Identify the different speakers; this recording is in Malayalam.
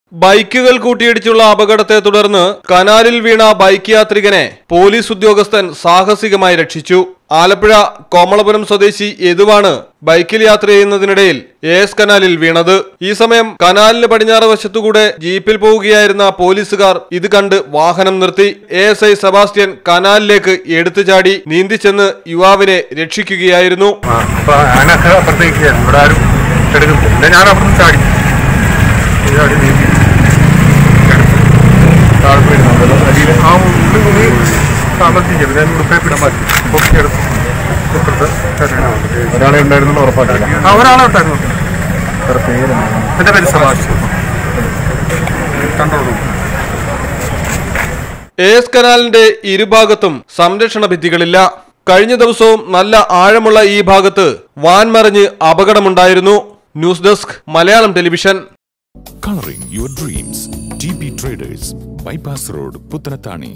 Speaker 1: ബൈക്കുകൾ കൂട്ടിയിടിച്ചുള്ള അപകടത്തെ തുടർന്ന് കനാലിൽ വീണ ബൈക്ക് യാത്രികനെ പോലീസ് ഉദ്യോഗസ്ഥൻ സാഹസികമായി രക്ഷിച്ചു ആലപ്പുഴ കോമളപുരം സ്വദേശി യദുവാണ് ബൈക്കിൽ യാത്ര ചെയ്യുന്നതിനിടയിൽ എ എസ് കനാലിൽ വീണത് ഈ സമയം കനാലിന് പടിഞ്ഞാറ് വശത്തുകൂടെ ജീപ്പിൽ പോവുകയായിരുന്ന പോലീസുകാർ ഇത് കണ്ട് വാഹനം നിർത്തി എ എസ് ഐ സെബാസ്റ്റ്യൻ കനാലിലേക്ക് എടുത്തു ചാടി നീന്തിച്ചെന്ന് യുവാവിനെ രക്ഷിക്കുകയായിരുന്നു
Speaker 2: ആ, അപ്പൊ ഞാനൊക്കെ അപ്പുറത്തേക്ക് ഇവിടെ ആരും എടുക്കുന്നില്ല പിന്നെ ഞാൻ അപ്പുറത്ത് ചാടി ചാടി നീന്തി എടുത്തു. താഴെ പോയി ഇരുന്നു. അടിയിൽ ആ ഉള്ളിൽ തുണി താമസിക്കും ഞാൻ ഉടുപ്പേപ്പിടാൻ മാറ്റി പൊക്കിയെടുത്തു ഇപ്പുറത്ത് കരയുടെ അവിടെ.
Speaker 3: ഒരാളെ ഉണ്ടായിരുന്നുള്ള ഉറപ്പാക്കില്ല
Speaker 2: ആ ഒരാളെ ഉണ്ടായിരുന്നു
Speaker 3: എത്ര പേരാണ്
Speaker 2: എന്റെ പേര് സഭാഷ് കണ്ടോളൂ
Speaker 1: എ എസ് കനാലിന്റെ ഇരുഭാഗത്തും സംരക്ഷണ ഭിത്തികളില്ല കഴിഞ്ഞ ദിവസവും നല്ല ആഴമുള്ള ഈ ഭാഗത്ത് വാൻ മറിഞ്ഞ് അപകടമുണ്ടായിരുന്നു news desk Malayalam television
Speaker 4: Coloring your dreams. TP Traders, Bypass Road, Puttanatani.